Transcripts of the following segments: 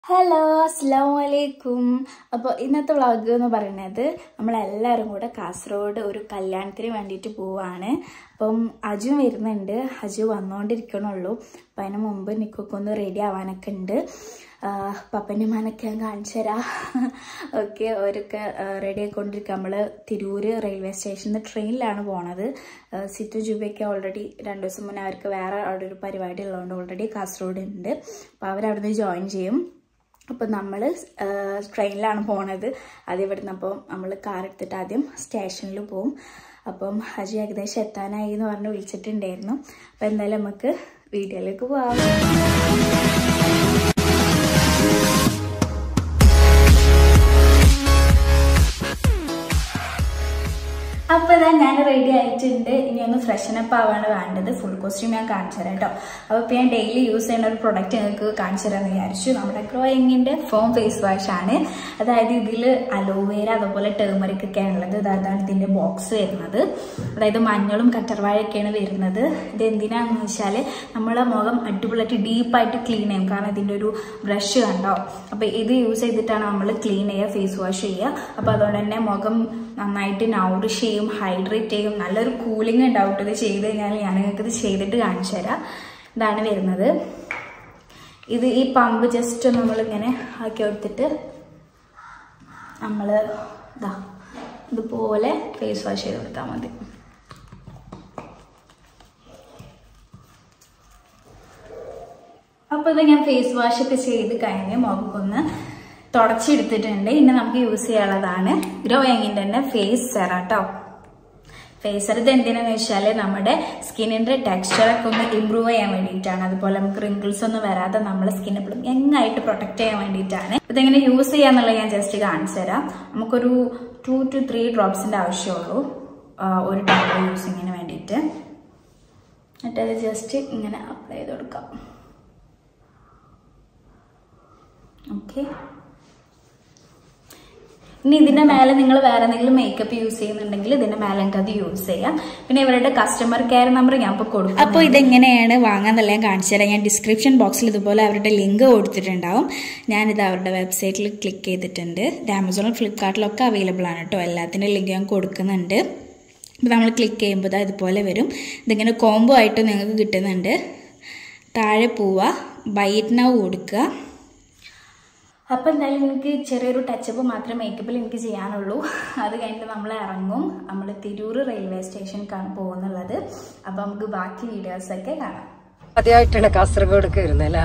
Hello അസ്സാം വലൈക്കും അപ്പോൾ ഇന്നത്തെ വ്ളോഗ് എന്ന് പറയുന്നത് നമ്മളെല്ലാവരും കൂടെ കാസർഗോഡ് ഒരു കല്യാണത്തിന് വേണ്ടിയിട്ട് പോവാണ് അപ്പം അജു വരുന്നുണ്ട് അജു വന്നുകൊണ്ടിരിക്കണുള്ളൂ അപ്പം അതിന് മുമ്പ് നിക്കൊക്കെ ഒന്ന് റെഡി ആവാനൊക്കെ ഉണ്ട് പപ്പൻ്റെ മനൊക്കെ ഞാൻ കാണിച്ചു തരാം ഓക്കെ അവരൊക്കെ റെഡി ആയിക്കൊണ്ടിരിക്കുക നമ്മൾ തിരൂര് റെയിൽവേ സ്റ്റേഷനിൽ നിന്ന് ട്രെയിനിലാണ് പോണത് സിറ്റു ജുബയൊക്കെ ഓൾറെഡി രണ്ട് ദിവസം മുന്നേ അവർക്ക് വേറെ അവിടെ ഒരു പരിപാടി ഉള്ളതുകൊണ്ട് ഓൾറെഡി കാസർഗോഡ് ഉണ്ട് അപ്പോൾ അവരവിടുന്ന് ജോയിൻ ചെയ്യും അപ്പം നമ്മൾ ട്രെയിനിലാണ് പോണത് ആദ്യം ഇവിടുന്ന് അപ്പോൾ നമ്മൾ കാർ എടുത്തിട്ട് ആദ്യം സ്റ്റേഷനിൽ പോവും അപ്പം ഹജി ഏകദേശം എത്താനായി എന്ന് പറഞ്ഞ് വിളിച്ചിട്ടുണ്ടായിരുന്നു അപ്പം എന്തായാലും നമുക്ക് വീഡിയോയിലേക്ക് പോവാം അപ്പോൾ ഇതാ ഞാൻ റെഡി ആയിട്ടുണ്ട് ഇനി ഒന്ന് ഫ്രഷൻ അപ്പ് ആവാണ് വേണ്ടത് ഫുൾ കോസ്റ്റ്യൂം ഞാൻ കാണിച്ചു തരാം കേട്ടോ അപ്പോൾ ഇപ്പോൾ ഞാൻ ഡെയിലി യൂസ് ചെയ്യുന്ന ഒരു പ്രൊഡക്റ്റ് നിങ്ങൾക്ക് കാണിച്ചു തരാമെന്ന് വിചാരിച്ചു നമ്മുടെ ഗ്രോയിങ്ങിൻ്റെ ഫോം ഫേസ് വാഷ് ആണ് അതായത് ഇതിൽ അലോവേര അതുപോലെ ടേമറിക് ഒക്കെയാണ് ഉള്ളത് അതാണ് ഇതിൻ്റെ ബോക്സ് വരുന്നത് അതായത് മഞ്ഞളും കറ്റർവാഴയൊക്കെയാണ് വരുന്നത് ഇത് എന്തിനാണെന്ന് വെച്ചാൽ നമ്മളെ മുഖം അടിപൊളിയായിട്ട് ഡീപ്പായിട്ട് ക്ലീൻ ചെയ്യും കാരണം ഇതിൻ്റെ ഒരു ബ്രഷ് കണ്ടോ അപ്പോൾ ഇത് യൂസ് ചെയ്തിട്ടാണ് നമ്മൾ ക്ലീൻ ചെയ്യുക ഫേസ് വാഷ് ചെയ്യുക അപ്പോൾ അതുകൊണ്ട് തന്നെ മുഖം നന്നായിട്ട് നൗറിഷ് ചെയ്യും ഹൈഡ്രേറ്റ് ചെയ്യും നല്ലൊരു കൂളിംഗ് ഉണ്ടാവും ഇത് ചെയ്ത് കഴിഞ്ഞാൽ ഞാൻ നിങ്ങൾക്ക് ഇത് ചെയ്തിട്ട് കാണിച്ചു തരാം ഇതാണ് വരുന്നത് ഇത് ഈ പമ്പ് ജസ്റ്റ് നമ്മളിങ്ങനെ ആക്കി എടുത്തിട്ട് നമ്മൾ ഇതാ ഇതുപോലെ ഫേസ് വാഷ് ചെയ്ത് കൊടുത്താൽ മതി അപ്പോൾ ഇത് ഞാൻ ഫേസ് വാഷ് ഒക്കെ ചെയ്ത് കഴിഞ്ഞ് മുഖക്കൊന്ന് തുടച്ചെടുത്തിട്ടുണ്ട് ഇനി നമുക്ക് യൂസ് ചെയ്യാനുള്ളതാണ് ഗ്രോ യങ്ങിൻ്റെ തന്നെ ഫേസ് സെറാട്ടോ ഫേസർ ഇത് എന്തിനാന്ന് വെച്ചാൽ നമ്മുടെ സ്കിന്നിന്റെ ടെക്സ്ചറൊക്കെ ഒന്ന് ഇമ്പ്രൂവ് ചെയ്യാൻ വേണ്ടിയിട്ടാണ് അതുപോലെ നമുക്ക് റിങ്കിൾസ് ഒന്നും വരാതെ നമ്മുടെ സ്കിൻ എപ്പോഴും യങ്ങായിട്ട് പ്രൊട്ടക്ട് ചെയ്യാൻ വേണ്ടിയിട്ടാണ് ഇതെങ്ങനെ യൂസ് ചെയ്യാന്നുള്ളത് ഞാൻ ജസ്റ്റ് കാണിച്ചു തരാം നമുക്കൊരു ടു ടു ത്രീ ഡ്രോപ്സിന്റെ ആവശ്യമുള്ളൂ ഒരു ടൈപ്പ് യൂസിങ്ങിന് വേണ്ടിയിട്ട് എന്നിട്ട് അത് ജസ്റ്റ് ഇങ്ങനെ അപ്ലൈ ചെയ്ത് കൊടുക്കാം ഓക്കെ ഇനി ഇതിന്റെ മേലെ നിങ്ങൾ വേറെ എന്തെങ്കിലും മേക്കപ്പ് യൂസ് ചെയ്യുന്നുണ്ടെങ്കിൽ ഇതിന്റെ മേലെ നിങ്ങൾക്ക് അത് യൂസ് ചെയ്യാം പിന്നെ ഇവരുടെ കസ്റ്റമർ കെയർ നമ്പർ ഞാൻ ഇപ്പോൾ കൊടുക്കും അപ്പോൾ ഇതെങ്ങനെയാണ് വാങ്ങാന്നല്ല ഞാൻ കാണിച്ചു തരാം ഞാൻ ഡിസ്ക്രിപ്ഷൻ ബോക്സിൽ ഇതുപോലെ അവരുടെ ലിങ്ക് കൊടുത്തിട്ടുണ്ടാവും ഞാനിത് അവരുടെ വെബ്സൈറ്റിൽ ക്ലിക്ക് ചെയ്തിട്ടുണ്ട് ഇത് ആമസോണിൽ ഫ്ലിപ്കാർട്ടിലൊക്കെ അവൈലബിൾ ആണ് കേട്ടോ എല്ലാത്തിൻ്റെ ലിങ്ക് ഞാൻ കൊടുക്കുന്നുണ്ട് അപ്പോൾ നമ്മൾ ക്ലിക്ക് ചെയ്യുമ്പോൾ ഇതാ ഇതുപോലെ വരും ഇതിങ്ങനെ കോംബോ ആയിട്ട് നിങ്ങൾക്ക് കിട്ടുന്നുണ്ട് താഴെ പോവുക ബൈറ്റ് നൗ കൊടുക്കുക അപ്പോൾ എന്തായാലും എനിക്ക് ചെറിയൊരു ടച്ചപ്പ് മാത്രമേ മേക്കപ്പിൽ എനിക്ക് ചെയ്യാനുള്ളൂ അത് കഴിഞ്ഞിട്ട് നമ്മൾ ഇറങ്ങും നമ്മൾ തിരൂർ റെയിൽവേ സ്റ്റേഷനിലേക്കാണ് പോകുന്നുള്ളത് അപ്പോൾ നമുക്ക് ബാക്കി വീഡിയോസൊക്കെ കാണാം ആദ്യമായിട്ടാണ് കാസർഗോഡ് വരുന്നല്ലേ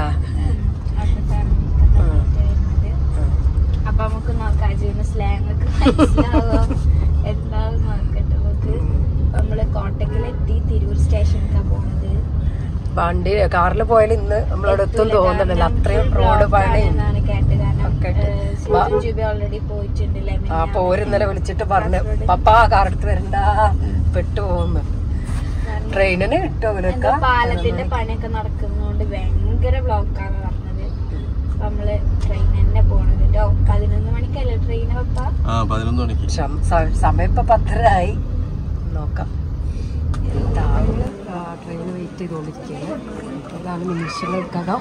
അപ്പൊ നമുക്ക് നോക്കാം അജുവിന് സ്ലാങ് ഒക്കെ മനസ്സിലാവാം എന്താവും നോക്കട്ടെ നമുക്ക് നമ്മള് കോട്ടക്കിലെത്തി തിരൂർ സ്റ്റേഷനിലേക്കാണ് പോകുന്നത് വണ്ടി കാറിൽ പോയാൽ ഇന്ന് നമ്മളവിടെ എത്തും തോന്നുന്നില്ല അത്രയും റോഡ് പണി എന്നാണ് കേട്ടത് ഒക്കെ കാരണം ഇട്ട്. ജൂബി ഓൾറെഡി പോയിട്ടുണ്ടല്ലേ ആ പോര് ഇന്നലെ വിളിച്ചിട്ട് പറഞ്ഞു പപ്പാ കാർ എടുത്ത് വരണ്ട പെട്ടു പോകുന്നു ട്രെയിനിന് കിട്ടും അവരൊക്കെ പാലത്തിന്റെ പണിയൊക്കെ നടക്കുന്നതുകൊണ്ട് ഭയങ്കര ബ്ലോക്കാണ് പറഞ്ഞത് അപ്പൊ നമ്മള് ട്രെയിൻ തന്നെ പോണത് കേട്ടോ പതിനൊന്ന് മണിക്കല്ലേ ട്രെയിൻ പപ്പ ആ പതിനൊന്ന് മണിക്ക് ശം- സ- സമയം ഇപ്പൊ പത്തരയായി നോക്കാം എന്തായാലും ട്രെയിൻ വെയിറ്റ് ചെയ്തുകൊണ്ടിരിക്കുകയാണ് അതാണ് നിമിഷങ്ങൾക്കകം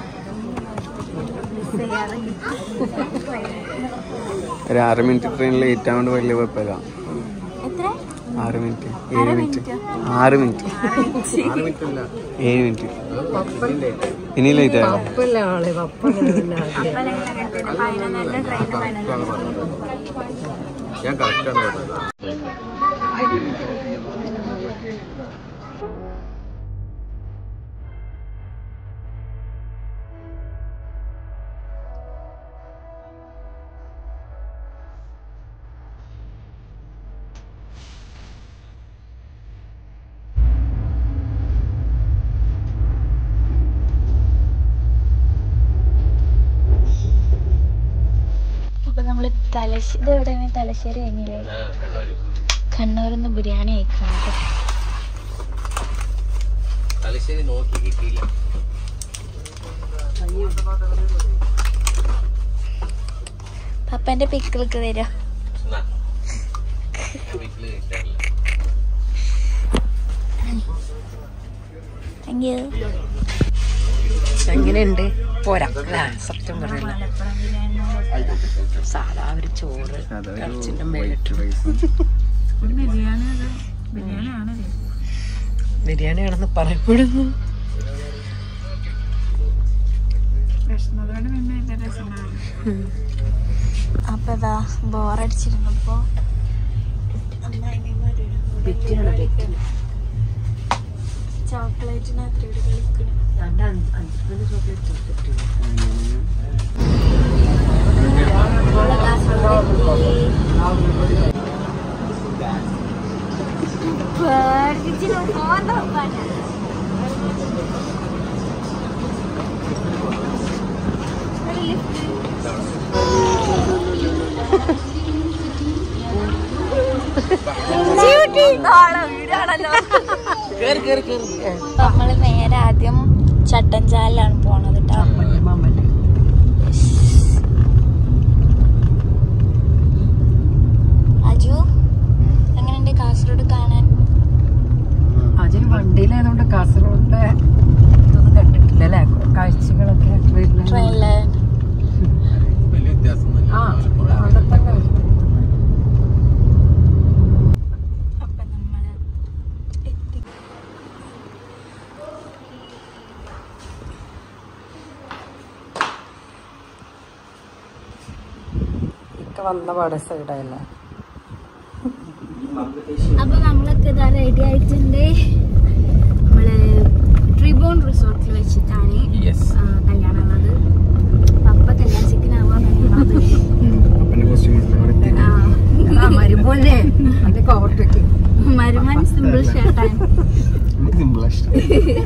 ഒരു ആറ് മിനിറ്റ് ട്രെയിൻ ലേറ്റ് ആവുകൊണ്ട് വലിയ കുഴപ്പമില്ല എത്ര ആറ് മിനിറ്റ് ഏഴ് മിനിറ്റ് ആറ് മിനിറ്റ് ഏഴ് മിനിറ്റ് ഇനി ലേറ്റ് ആയോ പപ്പല്ലേ ആളെ പപ്പല്ലേ പതിനൊന്നര ട്രെയിൻ ഞാൻ കറക്റ്റാണ് അപ്പൊ നമ്മള് തലശ്ശേരി ഇത് എവിടെയാണ് തലശ്ശേരി കഴിഞ്ഞില്ലേ കണ്ണൂരിന്ന് ബിരിയാണി കഴിക്കണം തലശ്ശേരി നോക്കി കിട്ടിയില്ല പപ്പന്റെ പിക്കിൾക്ക് തരോ താങ്ക് യു എങ്ങനെയുണ്ട് പോരാ അല്ലേ സത്യം പറയല്ല മലപ്പുറം സാധാ ഒരു ചോറ് അതൊരു ഇറച്ചിന്റെ white മേലിട്ട് rice ഉം. ബിരിയാണിയാണെന്ന് പറയപ്പെടുന്നു അപ്പൊ ഇതാ ബോറടിച്ചിരുന്നപ്പോ ബെറ്റിനാണ് ബെറ്റിന് ചോക്ലേറ്റിന് അത്രയോട് കളിക്കണം രണ്ട് അഞ്ച് അഞ്ച് ചോക്ലേറ്റ് ചോക്ലേറ്റ് നമ്മള് നേരെ ആദ്യം ചട്ടഞ്ചാലിലാണ് പോണത് കേട്ടോ അജു എങ്ങനെയുണ്ട് കാസർഗോഡ് കാണാൻ അതിന് വണ്ടിയിലായതുകൊണ്ട് കാസർഗോഡിന്റെ ഇതൊന്നും കണ്ടിട്ടില്ല അല്ലേ കാഴ്ചകളൊക്കെ വരുന്നത് ട്രെയിനില് വലിയ വ്യത്യാസമൊന്നുമില്ല. ആ അവിടെ തന്നെ അപ്പൊ നമ്മള് എത്തി ഇക്ക വന്ന പാടെ സൈഡായല്ലേ അപ്പൊ നമ്മളൊക്കെ ഇതാ റെഡി ആയിട്ടുണ്ട് നമ്മള് ട്രിബോൺ റിസോർട്ടിൽ വെച്ചിട്ടാണ് Yes. ആ, കല്യാണം ഉള്ളത് പപ്പ കല്യാണത്തിനാവാൻ വേണ്ടത് അപ്പന്റെ costume ഇട്ട് അവിടെ എത്തി. ആ മരുമോനെ അത് കോട്ടയ്ക്ക് മരുമൻ സിമ്പിൾ ഷർട്ടാണ് നമുക്ക് simple ആ ഇഷ്ടം.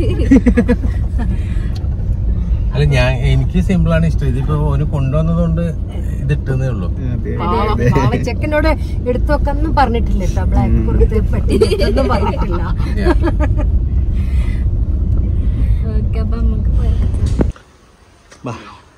അല്ല ഞാൻ എനിക്ക് സിമ്പിൾ ആണ് ഇഷ്ടം ഇതിപ്പോ ഓന് കൊണ്ടുവന്നതുകൊണ്ട് ഇതിട്ടെന്നേ ഉള്ളൂ അതെ, അതെ. ചെക്കനോട് എടുത്തൊന്നും പറഞ്ഞിട്ടില്ല കേട്ടോ ബ്ലാക്ക് കൊടുത്ത് പെട്ടിട്ടൊന്നും പറഞ്ഞിട്ടില്ല ഓക്കെ അപ്പൊ നമുക്ക് പോയാലോ. ബാ.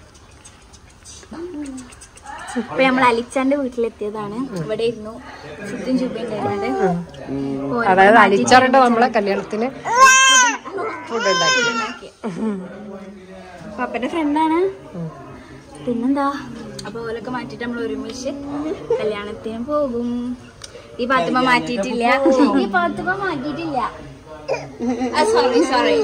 ഇപ്പൊ നമ്മൾ അലിച്ചാന്റെ വീട്ടിലെത്തിയതാണ് ഇവിടെ ഇരുന്നു ചുറ്റും ചുബിണ്ടായിരുന്നത് അതായത് അലിച്ചാറുണ്ട് നമ്മളെ കല്യാണത്തിന് ഫുഡ് ഉണ്ടാക്കി പപ്പന്റെ ഫ്രണ്ടാണ് പിന്നെന്താ അപ്പൊ ഓലൊക്കെ മാറ്റിട്ട് നമ്മൾ ഒരുമിച്ച് കല്യാണത്തിന് പോകും ഈ പാത്തുമ്മ മാറ്റിയിട്ടില്ല ഈ പാത്തുമ്മ മാറ്റിയിട്ടില്ല സോറി സോറി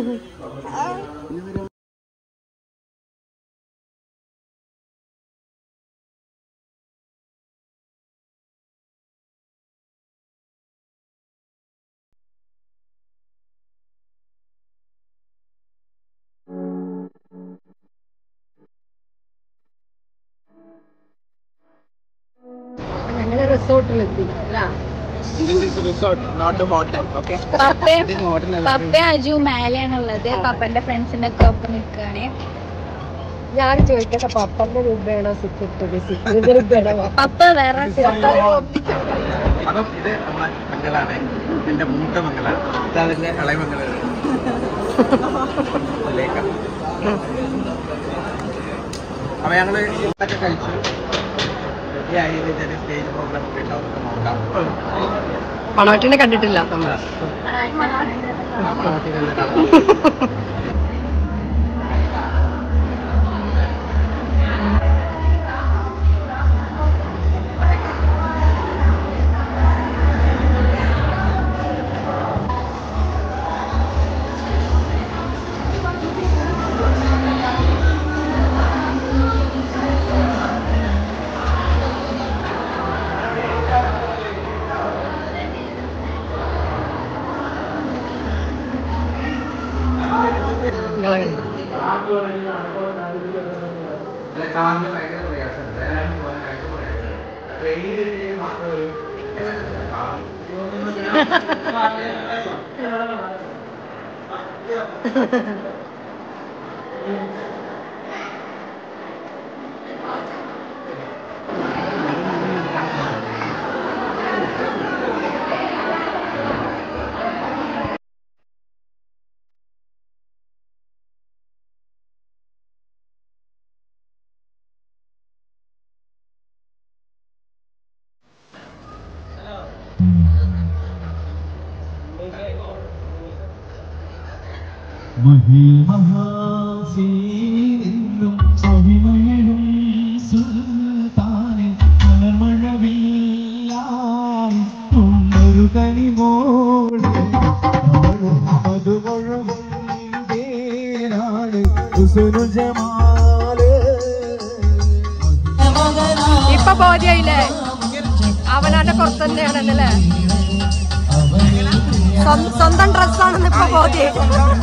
ഞങ്ങള് റിസോർട്ടിലെത്തി പപ്പ പപ്പ അജു മേലെയാണുള്ളത് പപ്പന്റെ ഫ്രണ്ട്സിന്റെ ഒക്കെ ഒപ്പം നിൽക്കുകയാണ് ഞാൻ ചോദിക്കട്ടെ പപ്പന്റെ രൂപയാണോ സിക്കിട്ടത് സിക്കിന്റെ രൂപയാണോ പപ്പ വേറെ അപ്പം ഇത് നമ്മളെ മംഗളാണ് എന്റെ മൂത്ത മംഗളാണ് ഇതതിന്റെ ഇളയ മംഗളാണ് ലേഖ. അപ്പൊ ഞങ്ങള് ഇതൊക്കെ കഴിച്ചു റെഡിയായി ചെറിയ സ്റ്റേജ് പ്രോഗ്രാം ഒക്കെ ഉണ്ടാവും നമുക്ക് നോക്കാം പണവറ്റിനെ കണ്ടിട്ടില്ല നമ്മൾ പാട്ടിനെ കാണാം. നിങ്ങളെ കണ്ടു അല്ല, കാലിന് ഭയങ്കര പ്രയാസമുണ്ട്. ഏതായാലും പോകാൻ കഴിച്ചു പറയാം. ട്രെയിനിൽ മാത്രം ഒരു മഹിമഹാസീനും അവിമയനും സുൽത്താൻ ഇപ്പൊ ബോധ്യായില്ലേ അവനവന്റെ പുറത്ത് തന്നെയാണെന്നല്ലേ സ്വന്തം- സ്വന്തം ഡ്രസ്സാണെന്ന് ഇപ്പൊ ബോധ്യായി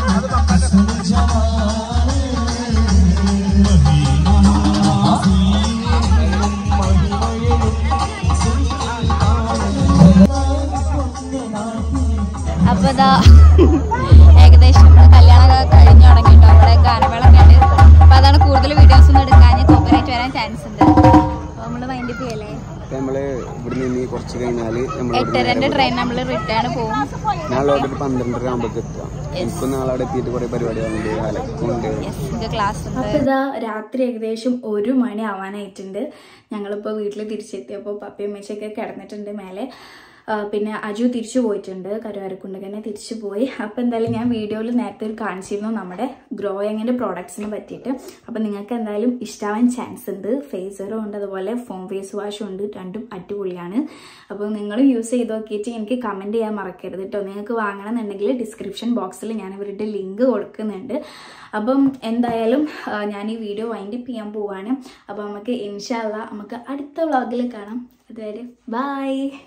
അപ്പൊ ഇതാ ഏകദേശം നമ്മുടെ കല്യാണം കഴിഞ്ഞു തുടങ്ങിട്ടോ അവിടെ ഗാനമേളൊക്കെ ഉണ്ട് അപ്പൊ അതാണ് കൂടുതൽ വീഡിയോസ് ഒന്നും എടുക്കാൻ കോപ്പറേറ്റ് വരാൻ ചാൻസ് ഉണ്ട് അപ്പൊ നമ്മള് മൈൻഡ് ചെയ്യല്ലേ നമ്മള് ഇവിടെ നിന്ന് കുറച്ച് കഴിഞ്ഞാല് എട്ടരന്റെ ട്രെയിൻ നമ്മൾ റിട്ടേൺ പോകും നാളെ ഒരു പന്ത്രണ്ടര ആകുമ്പോഴേക്ക് എത്താം എനിക്കും നാളെ അവിടെ എത്തിയിട്ട് കുറെ പരിപാടികളുണ്ട് അലക്കുണ്ട് യെസ് ക്ലാസ് ഉണ്ട് അപ്പൊ ഇതാ രാത്രി ഏകദേശം ഒരു മണി ആവാനായിട്ടുണ്ട് ഞങ്ങളിപ്പോ വീട്ടിൽ തിരിച്ചെത്തിയപ്പോൾ പപ്പയും അമ്മച്ചൊക്കെ കിടന്നിട്ടുണ്ട് മേലെ ആ, പിന്നെ അജു തിരിച്ചു പോയിട്ടുണ്ട് കരുവാരക്കുണ്ട് തന്നെ തിരിച്ചു പോയി അപ്പോൾ എന്തായാലും ഞാൻ വീഡിയോയിൽ നേരത്തെ ഒരു കാണിച്ചിരുന്നു നമ്മുടെ ഗ്രോയിങ്ങിൻ്റെ പ്രോഡക്ട്സിനെ പറ്റിയിട്ട് അപ്പോൾ നിങ്ങൾക്ക് എന്തായാലും ഇഷ്ടാവാൻ ചാൻസ് ഉണ്ട് ഫേസറും ഉണ്ട് അതുപോലെ ഫോം ഫേസ് വാഷും ഉണ്ട് രണ്ടും അടിപൊളിയാണ് അപ്പോൾ നിങ്ങൾ യൂസ് ചെയ്ത് നോക്കിയിട്ട് എനിക്ക് കമൻറ്റ് ചെയ്യാൻ മറക്കരുത് കേട്ടോ നിങ്ങൾക്ക് വാങ്ങണമെന്നുണ്ടെങ്കിൽ ഡിസ്ക്രിപ്ഷൻ ബോക്സിൽ ഞാൻ ഇവരുടെ ലിങ്ക് കൊടുക്കുന്നുണ്ട് അപ്പം എന്തായാലും ആ, ഞാൻ ഈ വീഡിയോ വൈൻഡപ്പ് ചെയ്യാൻ പോവാണ് അപ്പോൾ നമുക്ക് ഇൻഷാല്ല നമുക്ക് അടുത്ത വ്ളോഗിൽ കാണാം അതുവരെ ബൈ